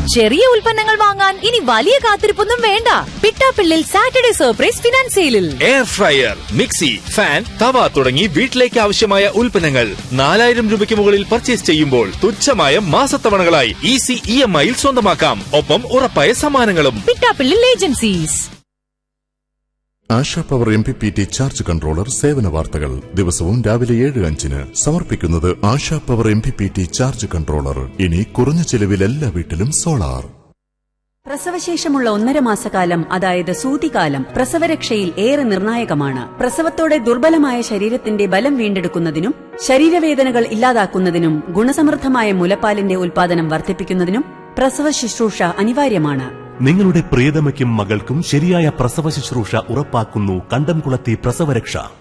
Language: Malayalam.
ചെറിയ ഉൽപ്പന്നങ്ങൾ വാങ്ങാൻ ഇനി വലിയ കാത്തിരിപ്പൊന്നും വേണ്ട പിട്ടാപ്പിള്ളിൽ സാറ്റർഡേ സർപ്രൈസ് ഫിനാൻസ് സെയിലിൽ air fryer mixie fan tawa തുടങ്ങി വീട്ടിലേക്ക് ആവശ്യമായ ഉൽപ്പന്നങ്ങൾ നാലായിരം രൂപയ്ക്ക് മുകളിൽ പർച്ചേസ് ചെയ്യുമ്പോൾ തുച്ഛമായ മാസത്തവണകളായി ഈസി ഇ എം ഐയിൽ സ്വന്തമാക്കാം ഒപ്പം ഉറപ്പായ സമ്മാനങ്ങളും Pittappillil agencies Asha power M P P T charge controller സേവന വാർത്തകൾ ദിവസവും രാവിലെ ഏഴ് അഞ്ചിന് സമർപ്പിക്കുന്നത് Asha power M P P T charge controller ഇനി കുറഞ്ഞ ചെലവിൽ എല്ലാ വീട്ടിലും സോളാർ പ്രസവശേഷമുള്ള ഒന്നര മാസക്കാലം അതായത് സൂതികാലം പ്രസവരക്ഷയിൽ ഏറെ നിർണായകമാണ് പ്രസവത്തോടെ ദുർബലമായ ശരീരത്തിന്റെ ബലം വീണ്ടെടുക്കുന്നതിനും ശരീരവേദനകൾ ഇല്ലാതാക്കുന്നതിനും ഗുണസമൃദ്ധമായ മുലപ്പാലിന്റെ ഉൽപാദനം വർദ്ധിപ്പിക്കുന്നതിനും പ്രസവ ശുശ്രൂഷ അനിവാര്യമാണ് നിങ്ങളുടെ പ്രിയതമയ്ക്കും മകൾക്കും ശരിയായ പ്രസവ ശുശ്രൂഷ ഉറപ്പാക്കുന്നു കണ്ടംകുളത്തി പ്രസവരക്ഷ